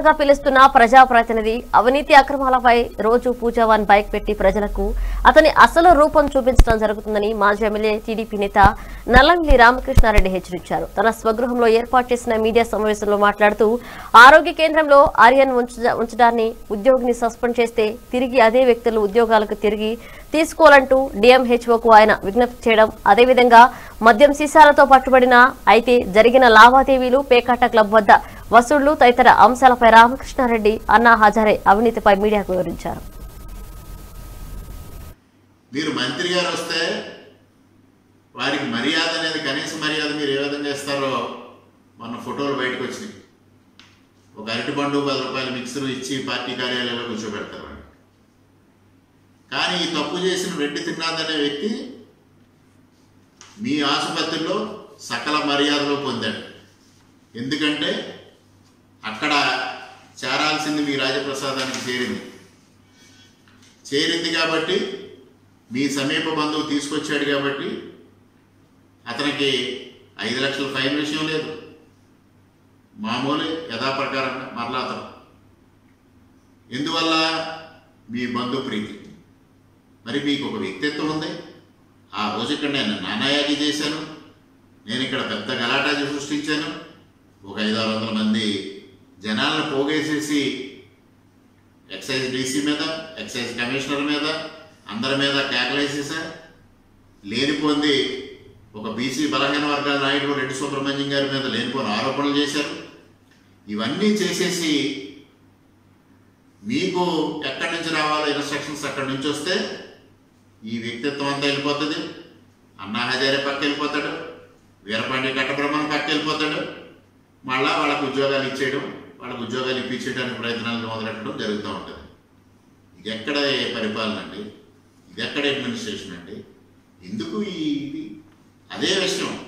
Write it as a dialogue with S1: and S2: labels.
S1: తాతగా పిలుస్తున్న ప్రజాప్రతినిధి అవినీతి అక్రమాలపై రోజు పూజావాన్ బైక్ పెట్టి ప్రజలకు అతని అసలు రూపం చూపించడం జరుగుతుందని మాజీ ఎమ్మెల్యే టీడీపీ నేత నల్లంగిలి రామకృష్ణారెడ్డి హెచ్చరించారు తన స్వగృహంలో ఏర్పాటు చేసిన మీడియా సమావేశంలో మాట్లాడుతూ ఆరోగ్య కేంద్రంలో ఆర్యన్ ఉంచ- ఉంచడాన్ని ఉద్యోగిని సస్పెండ్ చేస్తే తిరిగి అదే వ్యక్తులు ఉద్యోగాలకు తిరిగి తీసుకోవాలంటూ డిఎంహెచ్ఓకు ఆయన విజ్ఞప్తి చేయడం అదేవిధంగా మద్యం సీసాలతో పట్టుబడిన అయితే జరిగిన లావాదేవీలు పేకాట క్లబ్ వద్ద వసూళ్లు తదితర అంశాలపై రామకృష్ణారెడ్డి అన్నా హజారే అవినీతిపై మీడియాకు వివరించారు
S2: మీరు మంత్రి గారు వస్తే వారికి మర్యాద అనేది కనీస మర్యాద మీరు ఏ విధంగా ఇస్తారో మొన్న ఫోటోలు బయటకు వచ్చినాయి ఒక అరటిపండు పది రూపాయల మిక్సర్ ఇచ్చి పార్టీ కార్యాలయంలో కూర్చోబెడతారు వాడిని. కానీ ఈ తప్పు చేసిన రెడ్డి తిన్నాద్ అనే వ్యక్తి మీ ఆసుపత్రిలో సకల మర్యాదలు పొందాడు ఎందుకంటే అక్కడ చేరాల్సింది మీ రాజప్రసాదానికి చేరింది చేరింది కాబట్టి మీ సమీప బంధువు తీసుకొచ్చాడు కాబట్టి అతనికి ఐదు లక్షల ఫైన్ విషయం లేదు మామూలు యథాప్రకారంగా మరలా అతను ఎందువల్ల మీ బంధు ప్రీతి మరి మీకు ఒక వ్యక్తిత్వం ఉంది ఆ రోజు ఇక్కడ నేను నానాయాగి చేశాను నేను ఇక్కడ పెద్ద గలాటా సృష్టించాను ఒక ఐదు ఆరు వందల మంది జనాలను పోగేసేసి ఎక్సైజ్ డీసీ మీద ఎక్సైజ్ కమిషనర్ మీద అందరి మీద కేకలేసేసా లేనిపోంది ఒక బీసీ బలహీన వర్గాల నాయకుడు రెడ్డి సుబ్రహ్మణ్యం గారి మీద లేనిపోని ఆరోపణలు చేశారు ఇవన్నీ చేసేసి మీకు ఎక్కడి నుంచి రావాలో ఇన్స్ట్రక్షన్స్ అక్కడి నుంచి వస్తే ఈ వ్యక్తిత్వం అంతా వెళ్ళిపోతుంది అన్నా హజారే పక్క వెళ్ళిపోతాడు వీరపాండి కట్టబ్రహ్మణ పక్క వెళ్ళిపోతాడు మళ్ళా వాళ్ళకు ఉద్యోగాలు ఇచ్చేయడం వాళ్ళకు ఉద్యోగాలు ఇప్పించేయడానికి ప్రయత్నాలు మొదలెట్టడం జరుగుతూ ఉంటుంది ఇది ఎక్కడ పరిపాలన అండి ఇది ఎక్కడ అడ్మినిస్ట్రేషన్ అండి ఎందుకు ఈ ఇది అదే విషయం